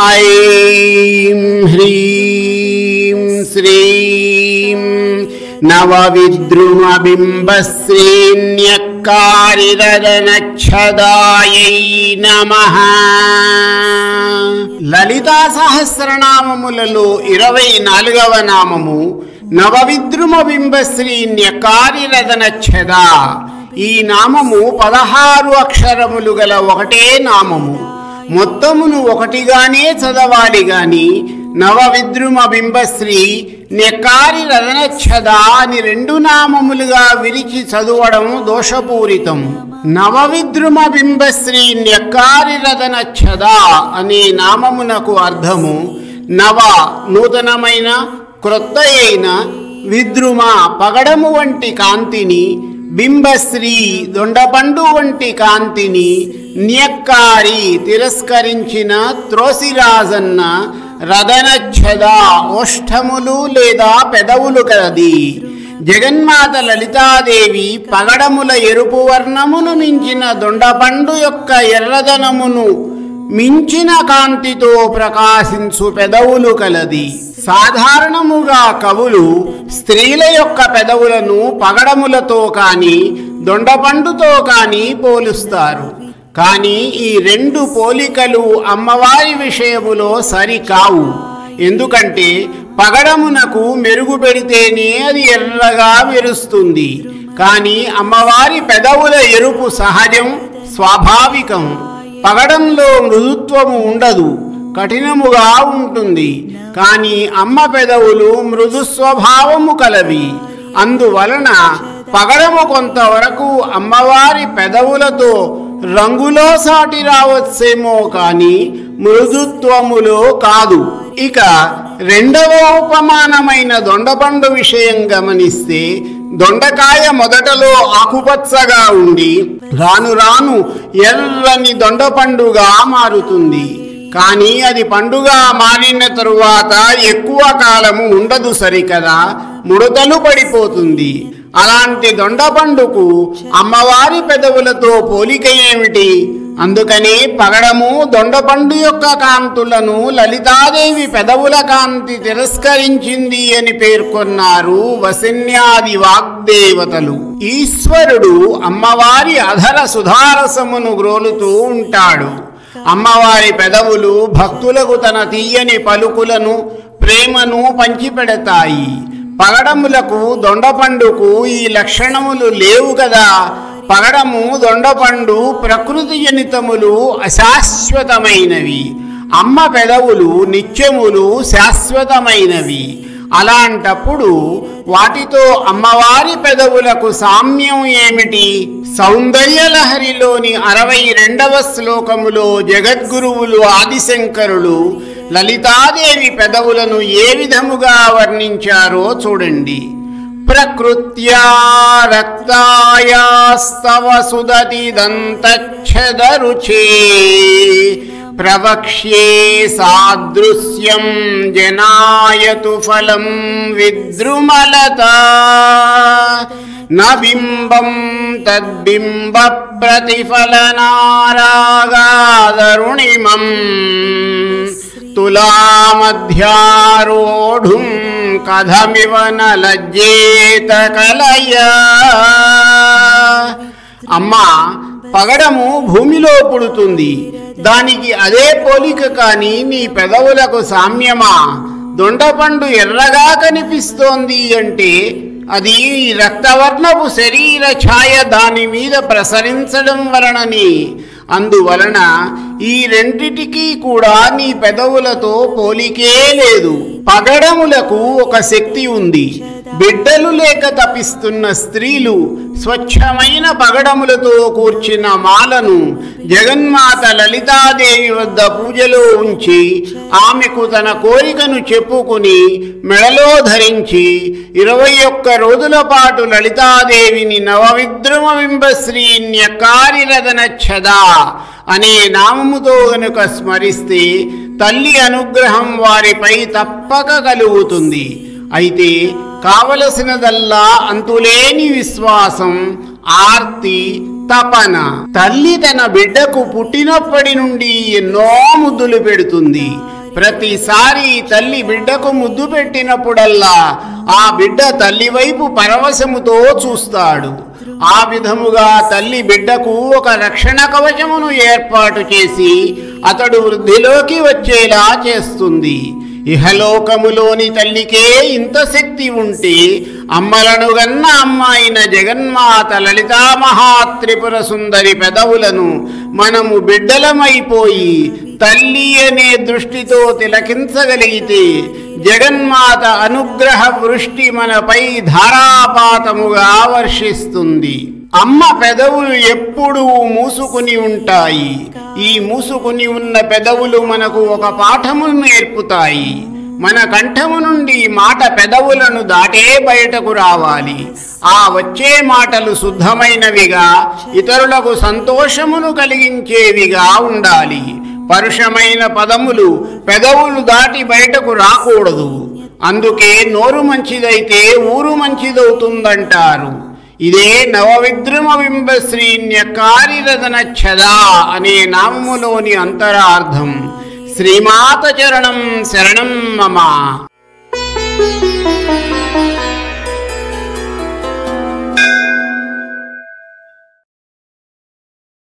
ఐం హ్రీం శ్రీం నవవిద్రుమబింబశ్రీన్యక్కారిరనక్షదాయై నమ లలితా సహస్రనామములలో ఇరవై నాలుగవ నామము నవవిద్రుమ బింబశ్రీన్యకారిరదనక్షద ఈ నామము పదహారు అక్షరములు గల ఒకటే నామము మొత్తమును ఒకటిగానే చదవాలి గాని నవవిద్రుమ బింబశ్రీ నెకారి రదనచ్చద అని రెండు నామములుగా విరిచి చదవడం దోషపూరితం నవవిద్రుమ బింబశ్రీ నెక్కారి రదనచ్చద అనే నామమునకు అర్థము నవ నూతనమైన క్రొత్త అయిన విద్రుమ పగడము వంటి కాంతిని బింబశ్రీ దొండపండు వంటి కాంతిని న్యక్కారి తిరస్కరించిన త్రోసిరాజన్న రదనచ్ఛద ఓష్ఠములు లేదా పెదవులు కలది జగన్మాత లలితాదేవి పగడముల ఎరుపు వర్ణమును మించిన దొండపండు యొక్క ఎర్రదనమును మించిన కాంతితో ప్రకాశించు పెదవులు కలది సాధారణముగా కవులు స్త్రీల యొక్క పెదవులను పగడములతో కాని దొండపండుతో కాని పోలుస్తారు కానీ ఈ రెండు పోలికలు అమ్మవారి విషయములో సరికావు ఎందుకంటే పగడమునకు మెరుగు పెడితేనే అది ఎర్రగా మెరుస్తుంది కానీ అమ్మవారి పెదవుల ఎరుపు సహజం స్వాభావికం పగడంలో మృదుత్వము ఉండదు కఠినముగా ఉంటుంది కానీ అమ్మ పెదవులు మృదు స్వభావము కలవి అందువలన పగడము కొంతవరకు అమ్మవారి పెదవులతో రంగులో సాటి రావచ్చేమో కాని మృదుత్వములో కాదు ఇక రెండవ ఉపమానమైన దొండపండు విషయం గమనిస్తే దొండకాయ మొదటలో ఆకుపచ్చగా ఉండి రాను రాను ఎర్రని దొండపండుగా మారుతుంది కానీ అది పండుగ మారిన తరువాత ఎక్కువ కాలము ఉండదు సరికదా ముడతలు పడిపోతుంది అలాంటి దొండపండుకు అమ్మవారి పెదవులతో పోలిక ఏమిటి అందుకనే పగడము దొండపండు యొక్క కాంతులను లలితాదేవి పెదవుల కాంతి తిరస్కరించింది అని పేర్కొన్నారు వసిన్యాది వాగ్దేవతలు ఈశ్వరుడు అమ్మవారి అధర సుధారసమును గ్రోలుతూ ఉంటాడు అమ్మవారి పెదవులు భక్తులకు తన తీయని పలుకులను ప్రేమను పంచిపెడతాయి పగడములకు దొండపండుకు ఈ లక్షణములు లేవు కదా పగడము దొండపండు ప్రకృతి జనితములు అశాశ్వతమైనవి అమ్మ పెదవులు నిత్యములు శాశ్వతమైనవి అలాంటప్పుడు వాటితో అమ్మవారి పెదవులకు సామ్యం ఏమిటి సౌందర్యలహరిలోని అరవై రెండవ శ్లోకములో జగద్గురువులు ఆదిశంకరులు లలితాదేవి పెదవులను ఏ విధముగా వర్ణించారో చూడండి ప్రకృత్యా రక్తాయాస్తవ సుదతి దంతచ్చదరుచే ప్రవక్ష్యే సాదృశ్యం జనాయతు ఫలం విద్రుమలత న బింబం తద్బింబ ప్రతిఫలనారాగాదరుణిమం తులామధ్యారోఢుం కథమివ న లజ్జేత కలయా అమ్మా పగడము భూమిలో పుడుతుంది దానికి అదే పోలిక కాని నీ పెదవులకు సామ్యమా దొండపండు ఎర్రగా కనిపిస్తోంది అంటే అది రక్తవర్ణపు శరీర ఛాయ దాని మీద ప్రసరించడం వలనని అందువలన ఈ రెండిటికి కూడా నీ పెదవులతో పోలికే లేదు పగడములకు ఒక శక్తి ఉంది బిడ్డలు లేక తపిస్తున్న స్త్రీలు స్వచ్ఛమైన పగడములతో కూర్చిన మాలను జగన్మాత లలితాదేవి వద్ద పూజలో ఉంచి ఆమెకు తన కోరికను చెప్పుకుని మెడలో ధరించి ఇరవై ఒక్క రోజుల పాటు లలితాదేవిని నవవిద్రుమ బింబశ్రీ న్యకారిరదనచ్చదా అనే నామముతో గనుక స్మరిస్తే తల్లి అనుగ్రహం వారిపై తప్పక కలుగుతుంది అయితే కావలసినదల్లా అంతులేని విశ్వాసం ఆర్తి తపన తల్లి తన బిడ్డకు పుట్టినప్పటి నుండి ఎన్నో ముద్దులు పెడుతుంది ప్రతిసారి తల్లి బిడ్డకు ముద్దు పెట్టినప్పుడల్లా ఆ బిడ్డ తల్లి వైపు పరవశముతో చూస్తాడు ఆ విధముగా తల్లి బిడ్డకు ఒక రక్షణ కవచమును ఏర్పాటు చేసి అతడు వృద్ధిలోకి వచ్చేలా చేస్తుంది ఇహలోకములోని తల్లికే ఇంత శక్తి ఉంటే అమ్మలను గన్న అమ్మాయిన జగన్మాత లలితా మహాత్రిపుర సుందరి పెదవులను మనము బిడ్డలమైపోయి తల్లి అనే దృష్టితో తిలకించగలిగితే జగన్మాత అనుగ్రహ వృష్టి మనపై ధారాపాతముగా వర్షిస్తుంది అమ్మ పెదవులు ఎప్పుడూ మూసుకుని ఉంటాయి ఈ మూసుకుని ఉన్న పెదవులు మనకు ఒక పాఠమును నేర్పుతాయి మన కంఠము నుండి మాట పెదవులను దాటే బయటకు రావాలి ఆ వచ్చే మాటలు శుద్ధమైనవిగా ఇతరులకు సంతోషమును కలిగించేవిగా ఉండాలి పరుషమైన పదములు పెదవులు దాటి బయటకు రాకూడదు అందుకే నోరు మంచిదైతే ఊరు మంచిదవుతుందంటారు ఇదే నవవిద్రుమ బింబ శ్రీన్యకారిరదన ఛదా అనే నామములోని అంతరార్థం శ్రీమాత చరణం శరణం మమ